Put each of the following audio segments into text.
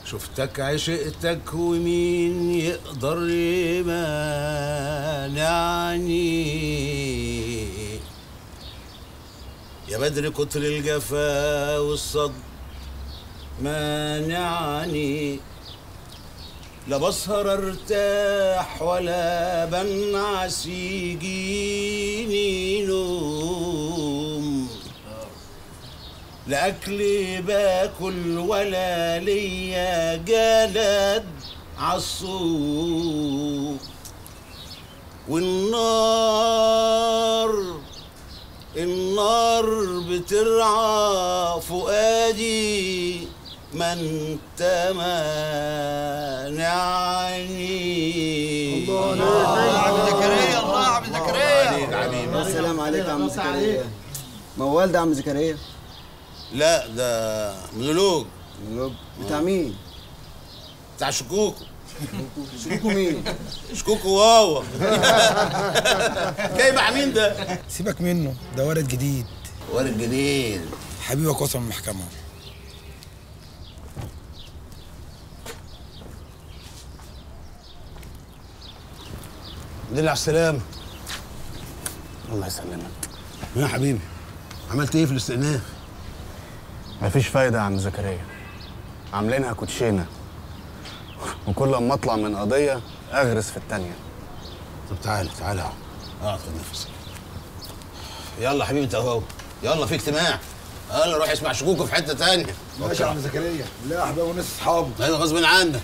شفتك عشقتك ومين يقدر يمانعني يا بدر كتر الجفا والصد مانعني لا بسهر ارتاح ولا بنعس يجيني نوم لا اكل باكل ولا ليا جلد عالصوم والنار النار بترعى فؤادي ما انت مانعني الله عم زكريا الله عم زكريا السلام عليك يا عم زكريا موال ده عم زكريا لا ده مونولوج مونولوج بتاع مين؟ بتاع شكوكو شكوكو مين؟ شكوكو واوا جاي مع مين ده؟ سيبك منه ده وارد جديد وارد جديد حبيبك وصل من المحكمة دل على السلامة الله يسلمك يا حبيبي عملت ايه في الاستئناف؟ مفيش فايدة يا عم زكريا عاملينها كوتشينة وكل ما اطلع من قضية اغرس في التانية طب تعالى تعالى اهو اقعد خد نفسك يلا حبيبي انت اهو يلا في اجتماع يلا روح اسمع شكوكو في حته تانية ماشي يا عم زكريا لا احباب وناس اصحابه هذا غصب عنك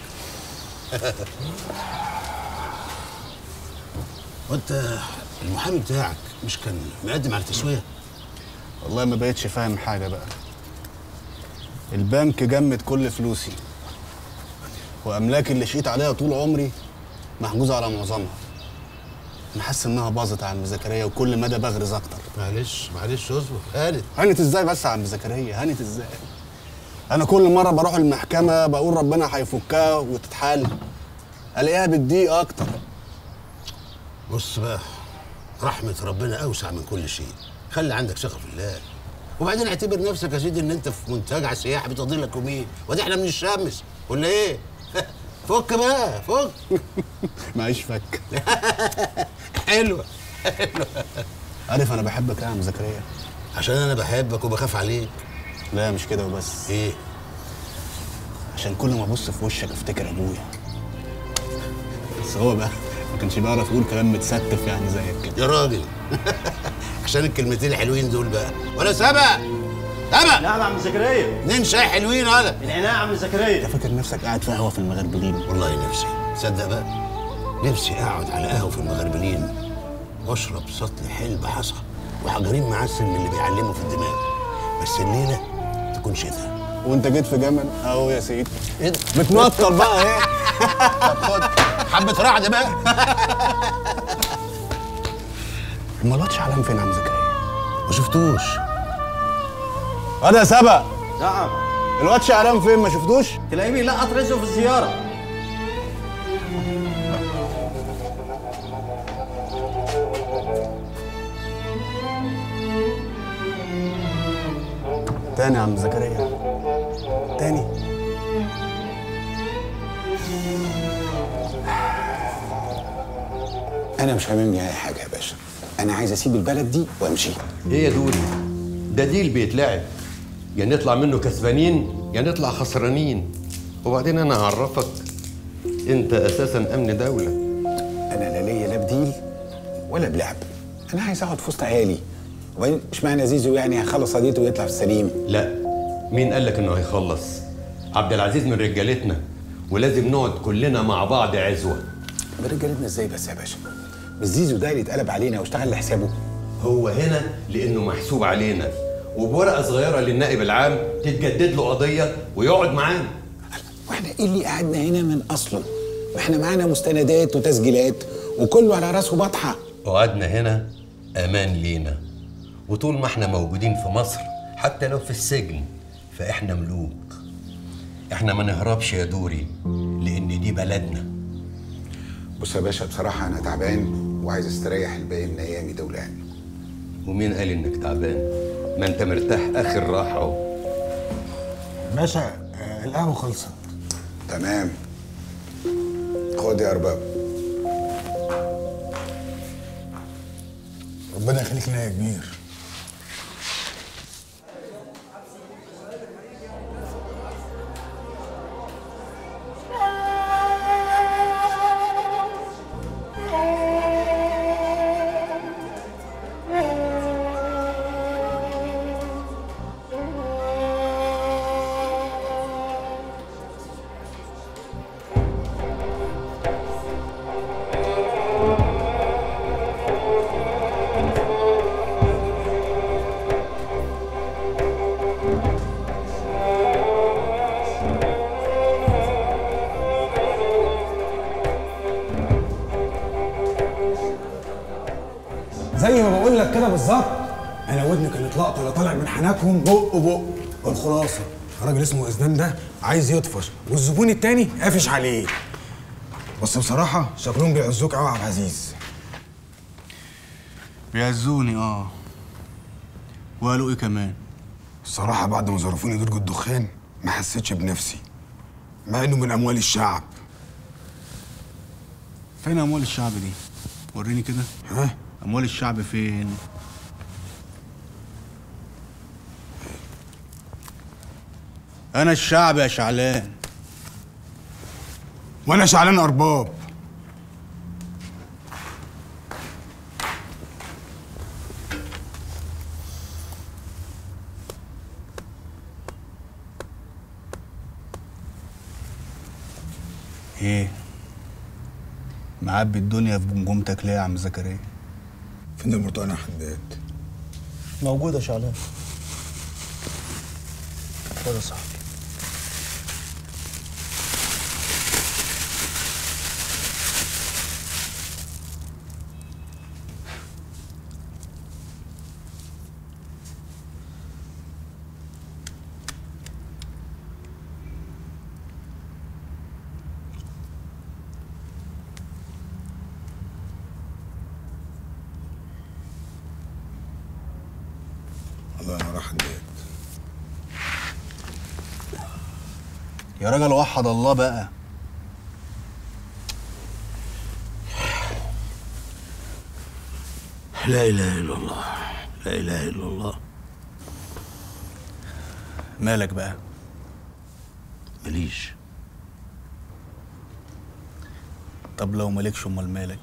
وانت المحامي بتاعك مش كان مقدم على تسويه والله ما بقتش فاهم حاجة بقى البنك جمد كل فلوسي واملاكي اللي شقيت عليها طول عمري محجوزة على معظمها انا حاسس انها باظت يا عم زكريا وكل مدى بغرز اكتر معلش معلش اصبر هانت هانت ازاي بس يا عم زكريا هانت ازاي انا كل مره بروح المحكمه بقول ربنا هيفكها وتتحل الاقيها بتضيق اكتر بص بقى رحمة ربنا أوسع من كل شيء خلي عندك ثقة في الله وبعدين اعتبر نفسك يا سيدي إن أنت في منتجع سياحي بتقضي لك يومين وادي إحنا من الشمس ولا إيه؟ فك بقى فك معيش فك حلوة عارف انا بحبك يا عم زكريا عشان أنا بحبك وبخاف عليك لا مش كده وبس إيه؟ عشان كل ما ابص في وشك افتكر ابويا بس هو بقى ما كانش بيعرف يقول كلام متستف يعني زيك كده يا راجل عشان الكلمتين الحلوين دول بقى ولا سبق سبق نعم يا عم زكريا اتنين شاي حلوين هذا العناية يا عم زكريا انت فاكر نفسك قاعد في قهوه في المغربلين والله نفسي تصدق بقى نفسي اقعد على قهوه في المغربلين واشرب سطل حلب حصى وحجرين معسل من اللي بيعلموا في الدماغ بس الليله تكون شتاء وانت جيت في جمل اهو يا سيدي ايه ده؟ بتنطر بقى ايه طب خد حبه رعد بقى امال الواد شعلان فين يا عم زكريا ما شفتوش انا سبق نعم الواد شعلان فين ما شفتوش تلاقيه بيلقط رزقه في الزيارة تاني يا عم زكريا تاني انا مش هاممني اي حاجه يا باشا انا عايز اسيب البلد دي وامشي ايه يا دودي ده ديل بيتلعب يا نطلع منه كسبانين يا نطلع خسرانين وبعدين انا هعرفك انت اساسا امن دوله انا لا ليا لا بديل ولا بلعب انا عايز اقعد في وسط عيالي وبعدين مش معنى زيزو يعني هيخلص قضيته ويطلع في السليم لا مين قال لك انه هيخلص عبد العزيز من رجالتنا ولازم نقعد كلنا مع بعض عزوه برجالتنا ازاي بس يا باشا مش زيزو ده اللي اتقلب علينا واشتغل لحسابه هو هنا لانه محسوب علينا وبورقه صغيره للنائب العام تتجدد له قضيه ويقعد معانا واحنا ايه اللي قعدنا هنا من اصله ما احنا معانا مستندات وتسجيلات وكله على راسه بطحه قعدنا هنا امان لينا وطول ما احنا موجودين في مصر حتى لو في السجن فاحنا ملوك احنا ما نهربش يا دوري لان دي بلدنا بص يا باشا بصراحه انا تعبان وعايز استريح الباقي من ايامي دولان ومين قال انك تعبان ما انت مرتاح اخر راحه اهو باشا آه، القهوة خلصت تمام خد يا ارباب ربنا يخليك لنا يا كبير زي ما بقول لك كده بالظبط انا ودني كانت لقطه لا طالع من حناكهم بق بق والخلاصه الراجل اسمه اسنان ده عايز يطفش والزبون التاني قافش عليه بس بصراحه شكلهم بيعزوك قوي يا عبد العزيز بيعزوني اه وقالوا ايه كمان الصراحه بعد ما ظرفوني درج الدخان ما حسيتش بنفسي مع انه من اموال الشعب فين اموال الشعب دي وريني كده ها اموال الشعب فين انا الشعب يا شعلان وانا شعلان ارباب ايه معبي الدنيا في جمجمتك ليه يا عم زكريا فين البرتقال يا حداد موجود يا شعلان خد يا صاحبي الله ينور يا حداد يا راجل وحد الله بقى لا اله الا الله لا اله الا الله مالك بقى ماليش طب لو مالكش امال مالك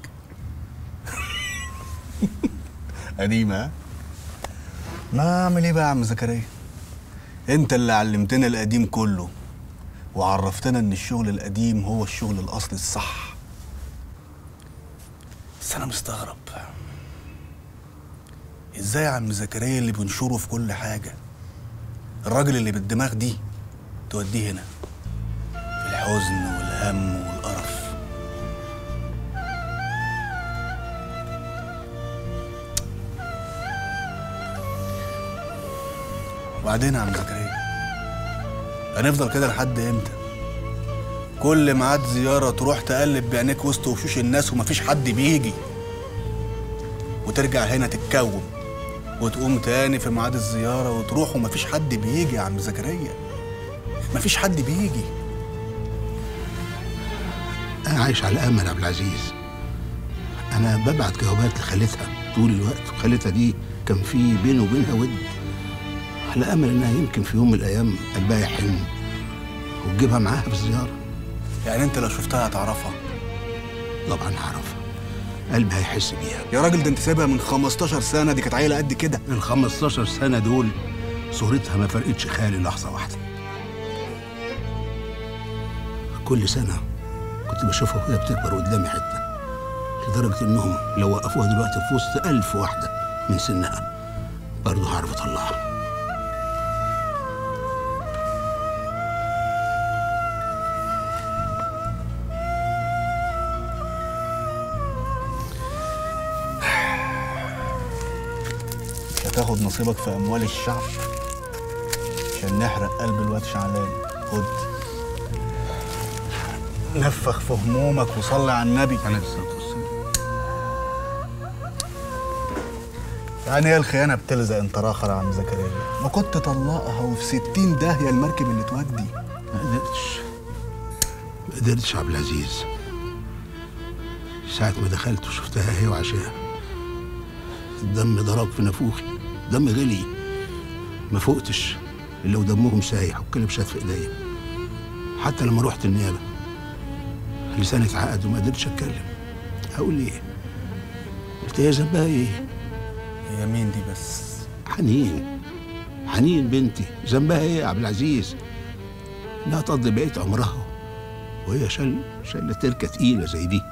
قديمة ها؟ ما اعمل ايه بقى يا عم زكريا انت اللي علمتنا القديم كله وعرفتنا ان الشغل القديم هو الشغل الاصلي الصح بس انا مستغرب ازاي يا عم زكريا اللي بنشوره في كل حاجه الراجل اللي بالدماغ دي توديه هنا في الحزن والهم والقرف وبعدين يا عم زكريا هنفضل كده لحد امتى كل ميعاد زياره تروح تقلب بعينيك وسط وشوش الناس ومفيش حد بيجي وترجع هنا تتكوم وتقوم تاني في ميعاد الزياره وتروح ومفيش حد بيجي يا عم زكريا مفيش حد بيجي انا عايش على امل يا عبد العزيز انا ببعت جوابات لخالتها طول الوقت وخالتها دي كان في بيني وبينها ود على امل انها يمكن في يوم من الايام قلبها يحن وتجيبها معاها في الزياره يعني انت لو شفتها هتعرفها طبعا هعرفها قلبي هيحس بيها يا راجل ده انت سايبها من 15 سنه دي كانت عيله قد كده ال 15 سنه دول صورتها ما فرقتش خالي لحظه واحده كل سنه كنت بشوفها وهي بتكبر قدامي حته لدرجه انهم لو وقفوها دلوقتي في وسط ألف واحده من سنها برضه هعرف اطلعها مش هتاخد نصيبك في اموال الشعب عشان نحرق قلب الواد شعلان خد نفخ في همومك وصلي على النبي عليه الصلاه والسلام يعني هي الخيانه بتلزق انت راخر يا عم زكريا ما كنت طلقها وفي ستين داهيه المركب اللي تودي ما قدرتش ما قدرتش يا عبد العزيز ساعة ما دخلت وشفتها هي وعشاها الدم ضرب في نافوخي دم غلي ما فقتش الا ودمهم سايح والكلب شات في ايديا حتى لما رحت النيابه لساني اتعقد وما قدرتش اتكلم هقول ايه قلت هي ذنبها ايه هي مين دي بس حنين حنين بنتي ذنبها ايه يا عبد العزيز انها تقضي بقيه عمرها وهي شل شايله تركه تقيله زي دي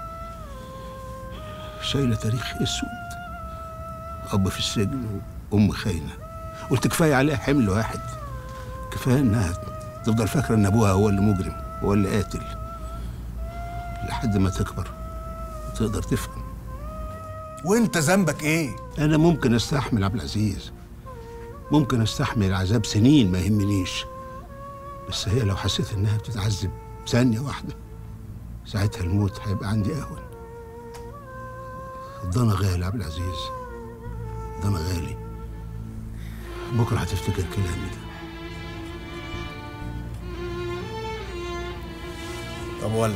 شايله تاريخ اسود اب في السجن وام خاينه قلت كفايه عليها حمل واحد كفايه انها تفضل فاكره ان ابوها هو اللي مجرم هو اللي قاتل لحد ما تكبر تقدر تفهم وانت ذنبك ايه انا ممكن استحمل عبد العزيز ممكن استحمل العذاب سنين ما يهمنيش بس هي لو حسيت انها بتتعذب ثانيه واحده ساعتها الموت هيبقى عندي اهون الضنا غالي يا عبد العزيز ضنا غالي بكره هتفتكر كلامي ده طب ولا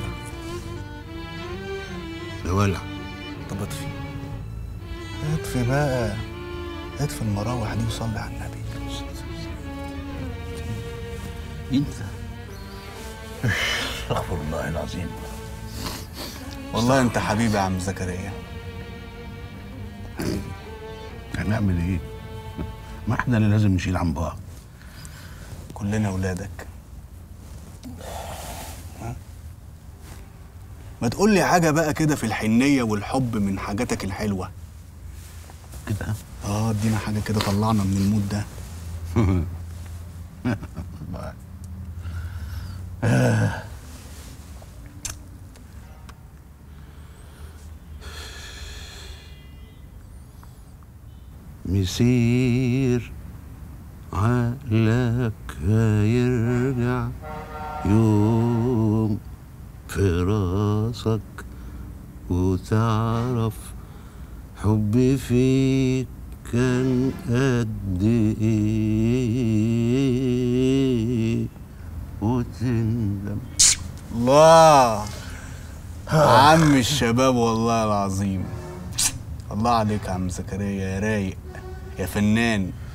يا ولع طب اطفي اطفي بقى اطفي المراوح دي وصلي على النبي انت استغفر الله العظيم والله انت حبيبي يا عم زكريا هنعمل ايه ما احنا اللي لازم نشيل عن بعض كلنا ولادك ها؟ ما تقول لي حاجة بقى كده في الحنية والحب من حاجاتك الحلوة كده اه ادينا حاجة كده طلعنا من المود ده مسير عقلك هيرجع يوم في راسك وتعرف حبي فيك كان قد ايه وتندم الله عم الشباب والله العظيم الله عليك يا عم زكريا يا رايق يا فنان